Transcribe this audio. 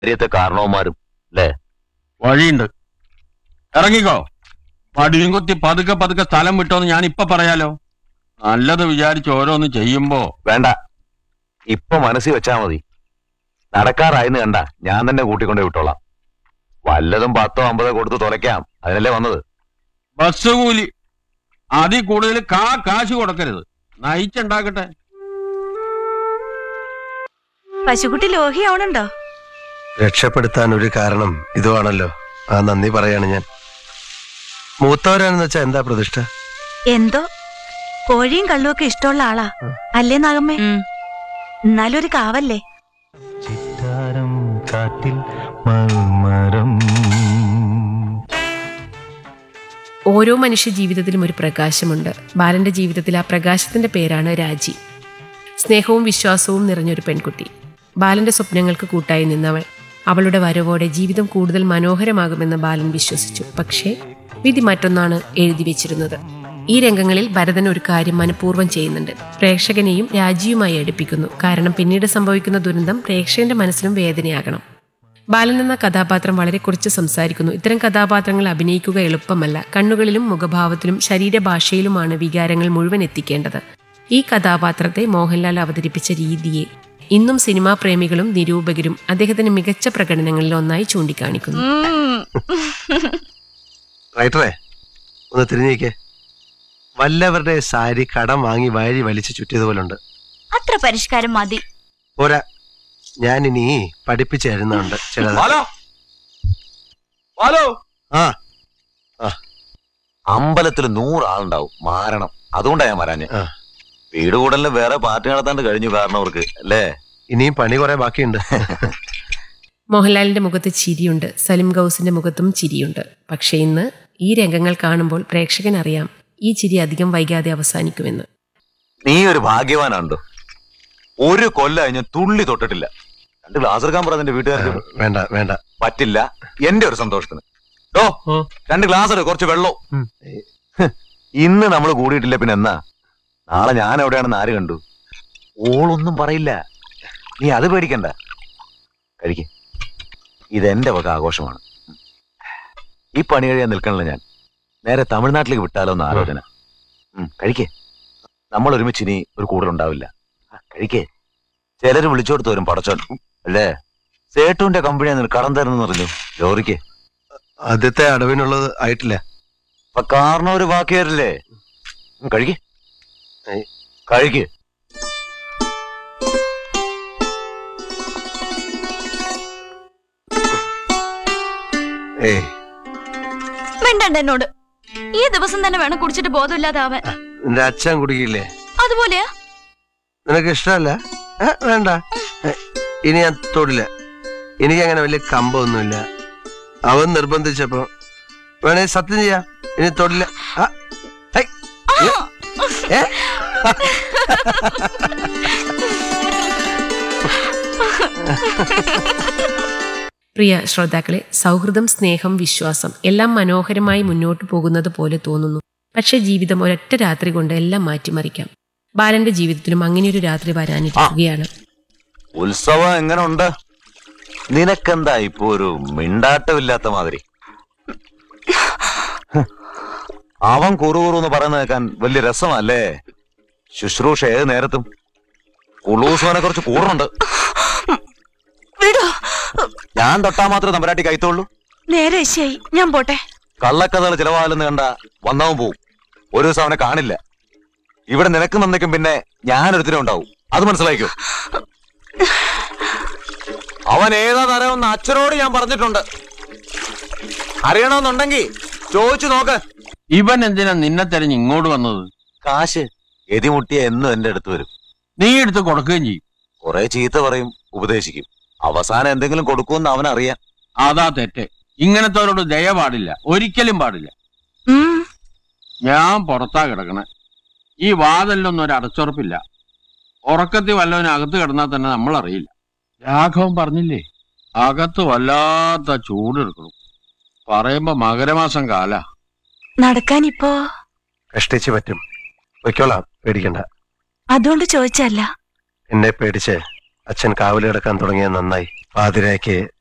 കാര്യത്തെ കാരണവന്മാരും അല്ലേ വഴിയുണ്ട് ഇറങ്ങിക്കോ പടിയും കൊത്തി പതുക്കെ പതുക്കെ സ്ഥലം വിട്ടോന്ന് ഞാൻ ഇപ്പൊ പറയാലോ നല്ലത് വിചാരിച്ച് ഓരോന്ന് ചെയ്യുമ്പോ വേണ്ട ഇപ്പൊ മനസ്സിൽ വെച്ചാ മതി നടക്കാറായെന്ന് കണ്ട ഞാൻ തന്നെ കൂട്ടിക്കൊണ്ടേ വിട്ടോളാം വല്ലതും പത്തോ അമ്പതോ കൊടുത്ത് തുലയ്ക്കാം അതിനല്ലേ വന്നത് ബസ് കൂലി അതിൽ കൂടുതൽ കാ കാശ് കൊടുക്കരുത് നയിച്ചുണ്ടാക്കട്ടെ പശുക്കുട്ടി ലോഹിയാവണുണ്ടോ രക്ഷപ്പെടുത്താൻ ഒരു കാരണം ഇതുവാണല്ലോ ആ നന്ദി പറയാണ് ഞാൻ മൂത്തവരാണെന്ന് വെച്ചാ എന്താ പ്രതിഷ്ഠ എന്തോ കോഴിയും കള്ളുമൊക്കെ ഇഷ്ടമുള്ള ആളാ അല്ലേ നാഗമ്മേ എന്നാലും ഒരു കാവല്ലേ ചിറ്റാരം കാറ്റിൽ മൽമരം ഓരോ മനുഷ്യ ജീവിതത്തിലും ഒരു പ്രകാശമുണ്ട് ബാലന്റെ ജീവിതത്തിൽ ആ പ്രകാശത്തിന്റെ പേരാണ് രാജി സ്നേഹവും വിശ്വാസവും നിറഞ്ഞൊരു പെൺകുട്ടി ബാലന്റെ സ്വപ്നങ്ങൾക്ക് കൂട്ടായി നിന്നവൾ അവളുടെ വരവോടെ ജീവിതം കൂടുതൽ മനോഹരമാകുമെന്ന് ബാലൻ വിശ്വസിച്ചു പക്ഷേ വിധി മറ്റൊന്നാണ് എഴുതി വെച്ചിരുന്നത് ഈ രംഗങ്ങളിൽ ഭരതൻ ഒരു കാര്യം മനഃപൂർവ്വം ചെയ്യുന്നുണ്ട് പ്രേക്ഷകനെയും രാജിയുമായി അടുപ്പിക്കുന്നു കാരണം പിന്നീട് സംഭവിക്കുന്ന ദുരന്തം പ്രേക്ഷകന്റെ മനസ്സിലും വേദനയാകണം ബാലൻ എന്ന കഥാപാത്രം വളരെ കുറച്ച് സംസാരിക്കുന്നു ഇത്തരം കഥാപാത്രങ്ങൾ അഭിനയിക്കുക എളുപ്പമല്ല കണ്ണുകളിലും മുഖഭാവത്തിലും ശരീരഭാഷയിലുമാണ് വികാരങ്ങൾ മുഴുവൻ എത്തിക്കേണ്ടത് ഈ കഥാപാത്രത്തെ മോഹൻലാൽ അവതരിപ്പിച്ച രീതിയെ ഇന്നും സിനിമാ പ്രേമികളും നിരൂപകരും അദ്ദേഹത്തിന്റെ മികച്ച പ്രകടനങ്ങളിൽ ഒന്നായി ചൂണ്ടിക്കാണിക്കുന്നു റൈറ്ററേ ഒന്ന് തിരിഞ്ഞേക്കേ വല്ലവരുടെ സാരി കടം വാങ്ങി വഴി വലിച്ചു ചുറ്റിയതുപോലുണ്ട് അത്ര പരിഷ്കാരം മതി പോരാ ഞാൻ ഇനി പഠിപ്പിച്ചു തരുന്നുണ്ട് ചിലത് ഹലോ ഹലോ ആ അമ്പലത്തിൽ നൂറാളുണ്ടാവും മാരണം അതുകൊണ്ടാ ഞാൻ വരാഞ്ഞ് ആ. വീട് കൂടലിന് വേറെ പാർട്ടി നടത്താണ്ട് കഴിഞ്ഞു കാരണവർക്ക് അല്ലേ ഇനിയും പണി കുറെ ബാക്കിയുണ്ട് മോഹൻലാലിന്റെ മുഖത്ത് ചിരിയുണ്ട് സലിം ഗൗസിന്റെ മുഖത്തും ചിരിയുണ്ട് പക്ഷേ ഇന്ന് ഈ രംഗങ്ങൾ കാണുമ്പോൾ പ്രേക്ഷകൻ അറിയാം ഈ ചിരി അധികം വൈകാതെ അവസാനിക്കുമെന്ന് നീ ഒരു ഭാഗ്യവാനാണ്ടോ ഒരു കൊല്ലം ഞാൻ തുള്ളി തൊട്ടിട്ടില്ല രണ്ട് ഗ്ലാസ് എടുക്കാൻ പറഞ്ഞ എന്റെ വീട്ടുകാർക്ക് വേണ്ട വേണ്ട പറ്റില്ല എന്റെ ഒരു സന്തോഷത്തിന് ഓ രണ്ട് ഗ്ലാസ് എടു കുറച്ച് വെള്ളവും ഉം. ഹ്, ഇന്ന് നമ്മൾ കൂടിയിട്ടില്ല പിന്നെ എന്നാ നാളെ ഞാൻ എവിടെയാണെന്ന് ആര് കണ്ടു ഓളൊന്നും പറയില്ല നീ അത് പേടിക്കണ്ട കഴിക്ക് ഇതെന്റെ വക ആഘോഷമാണ് ഈ പണി കഴിയാൻ നിൽക്കണില്ല ഞാൻ നേരെ തമിഴ്നാട്ടിലേക്ക് വിട്ടാലോ എന്ന് ആലോചന ഉം, കഴിക്കേ നമ്മൾ ഒരുമിച്ച് ഇനി ഒരു കൂടുതലുണ്ടാവില്ല ആ, കഴിക്കേ ചിലര് വിളിച്ചോടുത്ത് വരും പടച്ചോൻ അല്ലേ സേട്ടുവിന്റെ കമ്പനിയാണ് നിനക്ക് കടം തരുന്നെന്ന് പറഞ്ഞു ലോറിക്ക് ആദ്യത്തെ അടവിനുള്ളത് ആയിട്ടില്ല അപ്പൊ കാരണം ഒരു ബാക്കി വരില്ലേ ഉം, കഴിക്ക് ഏയ്. കഴിക്ക് ഏയ് വേണ്ടണ്ട എന്നോട് ഈ ദിവസം തന്നെ വേണം കുടിച്ചിട്ട് ബോധമില്ലാതാവാൻ നിന്റെ അച്ഛൻ കുടിക്കില്ലേ അതുപോലെയാ നിനക്ക് ഇഷ്ടമല്ല ഏ, വേണ്ട ഏ, ഇനി ഞാൻ തൊടില്ല എനിക്ക് അങ്ങനെ വലിയ കമ്പമൊന്നുമില്ല അവൻ നിർബന്ധിച്ചപ്പോ വേണേ സത്യം ചെയ്യാം ഇനി തൊടില്ല ആ, ഹൈ, ഏ, ഏ, പ്രിയ ശ്രോതാക്കളെ സൗഹൃദം സ്നേഹം വിശ്വാസം എല്ലാം മനോഹരമായി മുന്നോട്ടു പോകുന്നത് പോലെ തോന്നുന്നു പക്ഷെ ജീവിതം ഒരൊറ്റ രാത്രി കൊണ്ട് എല്ലാം മാറ്റിമറിക്കാം ബാലന്റെ ജീവിതത്തിലും അങ്ങനെയൊരു രാത്രി വരാനിരിക്കുകയാണ് ഉത്സവം എങ്ങനെ ഉണ്ട് നിനക്കെന്താ ഇപ്പൊ ഒരു മിണ്ടാട്ടമില്ലാത്ത മാതിരി ഹ്. അവൻ കുറുകുറു എന്ന് പറയുന്നത് കേൾക്കാൻ വലിയ രസമല്ലേ ശുശ്രൂഷ ഏത് നേരത്തും കുളൂസവനെ കുറിച്ച് കൂടുന്നുണ്ട് വിടോ ഞാൻ തൊട്ടാ മാത്രമേ തമ്പരാട്ടി കൈത്തോളൂ നേരെ ശരി ഞാൻ പോട്ടെ കള്ളക്കഥകൾ ചിലവാകില്ലെന്ന് കണ്ട വന്നവൻ പോവും ഒരു ദിവസം അവനെ കാണില്ല ഇവിടെ നിനക്ക് നന്നേക്കും പിന്നെ ഞാനൊരുത്തിനും ഉണ്ടാവും അത് മനസ്സിലാക്കോ അവൻ ഏതാ തരമെന്ന് അച്ഛനോട് ഞാൻ പറഞ്ഞിട്ടുണ്ട് അറിയണമെന്നുണ്ടെങ്കിൽ ചോദിച്ചു നോക്ക് ഇവൻ എന്തിനാ നിന്നെ തെരഞ്ഞ് ഇങ്ങോട്ട് വന്നത് കാശ് എതിമുട്ടിയ എന്നും എന്റെ അടുത്ത് വരും നീ എടുത്ത് കൊടുക്കുകയും ചെയ്യും കുറെ ചീത്ത പറയും ഉപദേശിക്കും അവസാനം എന്തെങ്കിലും കൊടുക്കുമെന്ന് അവനറിയാം അതാ തെറ്റ് ഇങ്ങനത്തോരോട് ദയ പാടില്ല ഒരിക്കലും പാടില്ല ഉം, ഞാൻ പുറത്താ കിടക്കണേ ഈ വാതിലൊന്നും ഒരു അടച്ചുറപ്പില്ല ഉറക്കത്തിൽ വല്ലവനും അകത്ത് കിടന്നാൽ തന്നെ നമ്മൾ അറിയില്ല രാഘവൻ പറഞ്ഞില്ലേ അകത്ത് വല്ലാത്ത ചൂടെടുക്കണം പറയുമ്പോ മകരമാസം കാല നടക്കാൻ ഇപ്പോ കഷ്ടിച്ച് പറ്റും പൊയ്ക്കോളാം പേടിക്കണ്ട അതുകൊണ്ട് ചോദിച്ചല്ല എന്നെ പേടിച്ച് അച്ഛൻ കാവല് കിടക്കാൻ തുടങ്ങിയത് നന്നായി പാതിരയ്ക്ക്